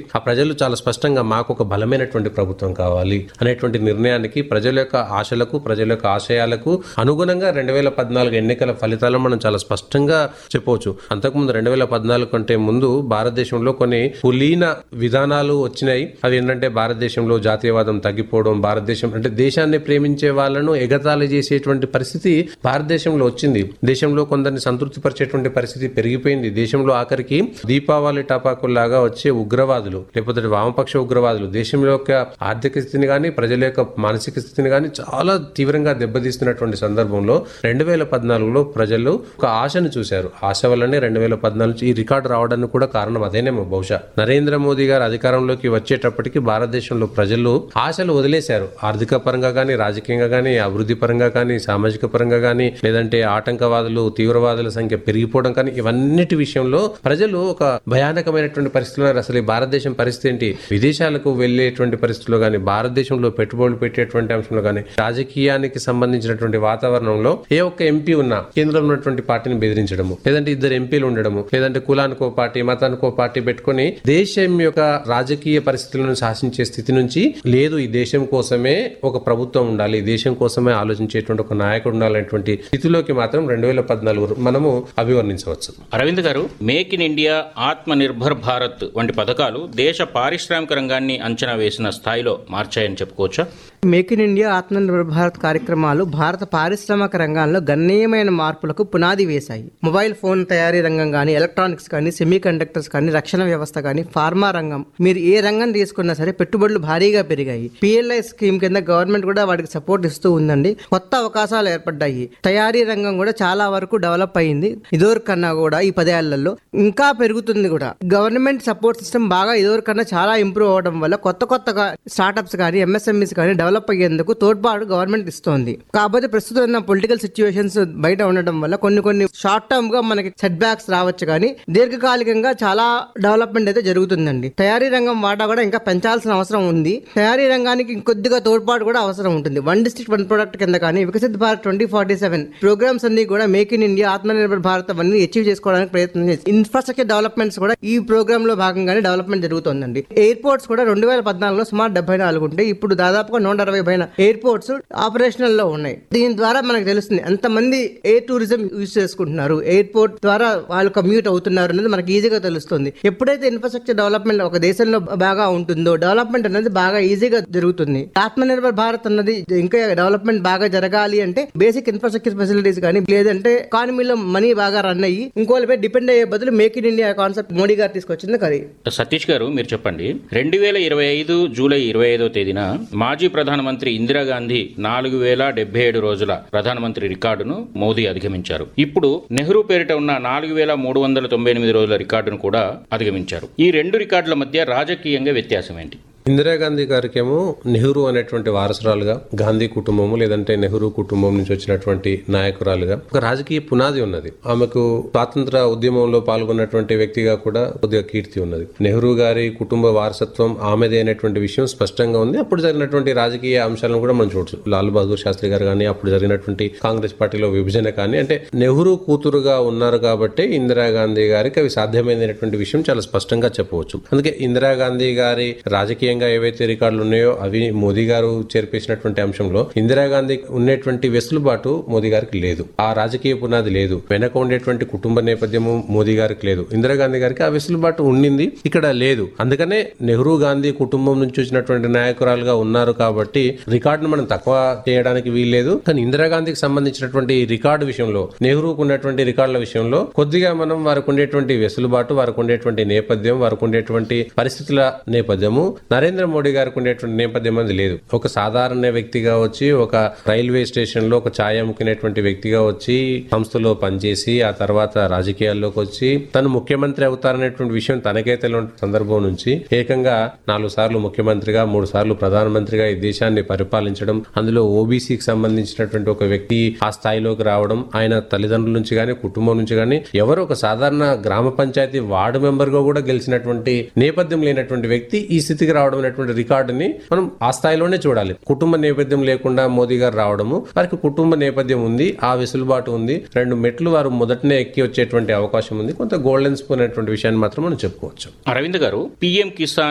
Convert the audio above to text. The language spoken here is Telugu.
ఆ ప్రజలు చాలా స్పష్టంగా మాకు ఒక బలమైనటువంటి ప్రభుత్వం కావాలి అనేటువంటి నిర్ణయానికి ప్రజల యొక్క ఆశలకు ప్రజల యొక్క ఆశయాలకు అనుగుణంగా రెండు వేల పద్నాలుగు ఎన్నికల ఫలితాలను మనం చాలా స్పష్టంగా చెప్పవచ్చు అంతకుముందు రెండు వేల పద్నాలుగు కంటే ముందు భారతదేశంలో కొన్ని కులీన విధానాలు వచ్చినాయి అవి ఏంటంటే భారతదేశంలో జాతీయవాదం తగ్గిపోవడం భారతదేశం అంటే దేశాన్ని ప్రేమించే వాళ్ళను ఎగతాళి చేసేటువంటి పరిస్థితి భారతదేశంలో వచ్చింది దేశంలో కొందరిని సంతృప్తిపరిచేటువంటి పరిస్థితి పెరిగిపోయింది దేశంలో ఆఖరికి దీపావళి టపాకుల్లాగా వచ్చే ఉగ్రవాదులు లేకపోతే వామపక్ష ఉగ్రవాదులు దేశం యొక్క ఆర్థిక స్థితిని కానీ ప్రజల యొక్క మానసిక స్థితిని కానీ చాలా తీవ్రంగా దెబ్బతీస్తున్నటువంటి సందర్భంలో రెండు వేల పద్నాలుగులో ప్రజలు ఒక ఆశను చూశారు ఆశ వల్లనే రెండు వేల పద్నాలుగు ఈ రికార్డు రావడానికి కూడా కారణం అదేనేమో బహుశా నరేంద్ర మోదీ గారు అధికారంలోకి వచ్చేటప్పటికి భారతదేశంలో ప్రజలు ఆశలు వదిలేశారు ఆర్థిక పరంగా కానీ రాజకీయంగా కానీ అభివృద్ధి పరంగా కానీ సామాజిక పరంగా కానీ లేదంటే ఆటంకవాదులు తీవ్రవాదుల సంఖ్య పెరిగిపోవడం కానీ ఇవన్నిటి విషయంలో ప్రజలు ఒక భయానకమైనటువంటి పరిస్థితుల్లో ఉన్నారు. అసలు ఈ భారతదేశం పరిస్థితి ఏంటి విదేశాలకు వెళ్లేటువంటి పరిస్థితుల్లో కానీ భారతదేశంలో పెట్టుబడులు పెట్టేటువంటి అంశంలో కానీ రాజకీయానికి సంబంధించినటువంటి వాతావరణంలో ఏ ఒక్క ఎంపీ ఉన్నా కేంద్రంలో ఉన్నటువంటి పార్టీని బెదిరించడము లేదంటే ఇద్దరు ఎంపీలు ఉండడము లేదంటే కులానికో పార్టీ మతానికో పార్టీ పెట్టుకొని దేశం యొక్క రాజకీయ పరిస్థితులను శాసించే స్థితి నుంచి లేదు ఈ దేశం కోసమే ఒక ప్రభుత్వం ఉండాలి ఈ దేశం కోసమే ఆలోచించేటువంటి ఒక నాయకుడు ఉండాలనేటువంటి స్థితిలోకి మాత్రం రెండు వేల పద్నాలుగు మనము అభివర్ణించవచ్చు అరవింద్ గారు మేక్ ఇన్ ఇండియా ఆత్మ నిర్భర్ భారత్ వంటి పథకాలు దేశ పారిశ్రామిక రంగాన్ని అంచనా వేసిన స్థాయిలో మార్చాయని చెప్పుకోవచ్చా make in India Atmanirbhar Bharat కార్యక్రమాలు భారత పారిశ్రామిక రంగాల్లో గణనీయమైన మార్పులకు పునాది వేశాయి మొబైల్ ఫోన్ తయారీ రంగం కానీ ఎలక్ట్రానిక్స్ కానీ సెమీ కండక్టర్స్ కానీ రక్షణ వ్యవస్థ కానీ ఫార్మా రంగం మీరు ఏ రంగం తీసుకున్నా సరే పెట్టుబడులు భారీగా పెరిగాయి పిఎల్ఐ స్కీమ్ కింద గవర్నమెంట్ కూడా వాటికి సపోర్ట్ ఇస్తూ ఉందండి కొత్త అవకాశాలు ఏర్పడ్డాయి తయారీ రంగం కూడా చాలా వరకు డెవలప్ అయింది ఇదివరకన్నా కూడా ఈ పదేళ్లలో ఇంకా పెరుగుతుంది కూడా గవర్నమెంట్ సపోర్ట్ సిస్టమ్ బాగా ఇదివరకన్నా చాలా ఇంప్రూవ్ అవడం వల్ల కొత్త కొత్తగా స్టార్టప్స్ కానీ ఎంఎస్ఎంఈస్ కానీ డెవలప్ అయ్యేందుకు తోడ్పాటు గవర్నమెంట్ ఇస్తోంది కాకపోతే ప్రస్తుతం ఉన్న పొలిటికల్ సిచ్యువేషన్స్ బయట ఉండడం వల్ల కొన్ని కొన్ని షార్ట్ టర్మ్ గా మనకి సెట్ బ్యాక్స్ రావచ్చు కానీ దీర్ఘకాలికంగా చాలా డెవలప్మెంట్ అయితే జరుగుతుందండి తయారీ రంగం వాటా కూడా ఇంకా పెంచాల్సిన అవసరం ఉంది తయారీ రంగానికి ఇంకొద్దిగా తోడ్పాటు కూడా అవసరం ఉంటుంది వన్ డిస్ట్రిక్ట్ వన్ ప్రొడక్ట్ కింద కానీ Viksit Bharat twenty forty seven programmes అన్ని కూడా make in India Atmanirbhar Bharat అవన్నీ అచీవ్ చేసుకోవడానికి ప్రయత్నం చేసి ఇన్ఫ్రాస్ట్రక్చర్ డెవలప్మెంట్స్ కూడా ఈ ప్రోగ్రామ్ లో భాగంగానే డెవలప్మెంట్ జరుగుతుందండి ఎయిర్పోర్ట్స్ కూడా రెండు వేల పద్నాలుగులో సుమారు డెబ్బై నాలుగు ఉంటే ఇప్పుడు దాదాపుగా నూట అరవై పైన ఎయిర్పోర్ట్స్ ఆపరేషనల్ లో ఉన్నాయి దీని ద్వారా మనకు తెలుస్తుంది ఎంతమంది ఎయిర్ టూరిజం యూజ్ చేసుకుంటున్నారు ఎయిర్పోర్ట్ ద్వారా వాళ్ళు కమ్యూట్ అవుతున్నారు అనేది మనకి ఈజీగా తెలుస్తుంది ఎప్పుడైతే ఇన్ఫ్రాస్ట్రక్చర్ డెవలప్మెంట్ ఒక దేశంలో బాగా ఉంటుందో డెవలప్మెంట్ అనేది బాగా ఈజీగా జరుగుతుంది ఆత్మనిర్భర్ భారత్ అన్నది ఇంకా డెవలప్మెంట్ బాగా జరగాలి అంటే బేసిక్ ఇన్ఫ్రాస్ట్రక్చర్ ఫెసిలిటీస్ కానీ లేదంటే ఎకానమీలో మనీ బాగా రన్ అయ్యి ఇంకోళ్ళపై డిపెండ్ అయ్యే బదులు make in India concept Modi గారు తీసుకొచ్చింది కది సతీష్ గారు మీరు చెప్పండి రెండు వేల ఇరవై ఐదు జూలై ఇరవై ఐదో తేదీన మాజీ ప్రధానమంత్రి ఇందిరాగాంధీ నాలుగు వేల డెబ్బై ఏడు రోజుల ప్రధానమంత్రి రికార్డును మోదీ అధిగమించారు ఇప్పుడు నెహ్రూ పేరిట ఉన్న నాలుగు వేల మూడు వందల తొంభై ఎనిమిది రోజుల రికార్డును కూడా అధిగమించారు ఈ రెండు రికార్డుల మధ్య రాజకీయంగా వ్యత్యాసం ఏంటి ఇందిరాగాంధీ గారికేమో నెహ్రూ అనేటువంటి వారసురాలుగా గాంధీ కుటుంబము లేదంటే నెహ్రూ కుటుంబం నుంచి వచ్చినటువంటి నాయకురాలుగా ఒక రాజకీయ పునాది ఉన్నది ఆమెకు స్వాతంత్ర ఉద్యమంలో పాల్గొన్నటువంటి వ్యక్తిగా కూడా కొద్దిగా కీర్తి ఉన్నది నెహ్రూ గారి కుటుంబ వారసత్వం ఆమెదే అనేటువంటి విషయం స్పష్టంగా ఉంది అప్పుడు జరిగినటువంటి రాజకీయ అంశాలను కూడా మనం చూడచ్చు లాల్ బహదూర్ శాస్త్రి గారు కానీ అప్పుడు జరిగినటువంటి కాంగ్రెస్ పార్టీలో విభజన కానీ అంటే నెహ్రూ కూతురుగా ఉన్నారు కాబట్టి ఇందిరాగాంధీ గారికి అవి సాధ్యమైనటువంటి విషయం చాలా స్పష్టంగా చెప్పవచ్చు అందుకే ఇందిరాగాంధీ గారి రాజకీయంగా ఏవైతే రికార్డులు ఉన్నాయో అవి మోదీ గారు చేర్పేసినటువంటి అంశంలో ఇందిరాగాంధీ ఉన్నటువంటి వెసులుబాటు మోదీ గారికి లేదు ఆ రాజకీయ పునాది లేదు వెనక ఉండేటువంటి కుటుంబ నేపథ్యము మోదీ గారికి లేదు ఇందిరాగాంధీ గారికి ఆ వెసులుబాటు ఉండింది ఇక్కడ లేదు అందుకనే నెహ్రూ గాంధీ కుటుంబం నుంచి వచ్చినటువంటి నాయకురాలుగా ఉన్నారు కాబట్టి రికార్డును మనం తక్కువ చేయడానికి వీల్లేదు కానీ ఇందిరాగాంధీకి సంబంధించినటువంటి రికార్డు విషయంలో నెహ్రూకు ఉన్నటువంటి రికార్డుల విషయంలో కొద్దిగా మనం వారికి ఉండేటువంటి వెసులుబాటు వారికి ఉండేటువంటి నేపథ్యం వారికి ఉండేటువంటి పరిస్థితుల నేపథ్యము నరేంద్ర మోడీ గారికి ఉండేటువంటి నేపథ్యం అనేది లేదు ఒక సాధారణ వ్యక్తిగా వచ్చి ఒక రైల్వే స్టేషన్ లో ఒక ఛాయ్ అమ్ముకునేటువంటి వ్యక్తిగా వచ్చి సంస్థలో పనిచేసి ఆ తర్వాత రాజకీయాల్లోకి వచ్చి తను ముఖ్యమంత్రి అవుతారనేటువంటి విషయం తనకే తెలియని సందర్భం నుంచి ఏకంగా నాలుగు సార్లు ముఖ్యమంత్రిగా మూడు సార్లు ప్రధానమంత్రిగా ఈ దేశాన్ని పరిపాలించడం అందులో ఓబీసీకి సంబంధించినటువంటి ఒక వ్యక్తి ఆ స్థాయిలోకి రావడం ఆయన తల్లిదండ్రుల నుంచి గాని కుటుంబం నుంచి గాని ఎవరు ఒక సాధారణ గ్రామ పంచాయతీ వార్డు మెంబర్ గా కూడా గెలిచినటువంటి నేపథ్యం లేనటువంటి వ్యక్తి ఈ స్థితికి రావడం అనేటువంటి రికార్డుని మనం ఆ స్థాయిలోనే చూడాలి కుటుంబ నేపథ్యం లేకుండా మోదీ గారు రావడము వారికి కుటుంబ నేపథ్యం ఉంది ఆ వెసులుబాటు ఉంది రెండు మెట్లు వారు మొదటనే ఎక్కి వచ్చేటువంటి అవకాశం ఉంది కొంత గోల్డెన్ స్పూన్ అనేటువంటి విషయాన్ని మాత్రం మనం చెప్పుకోవచ్చు అరవింద్ గారు పిఎం కిసాన్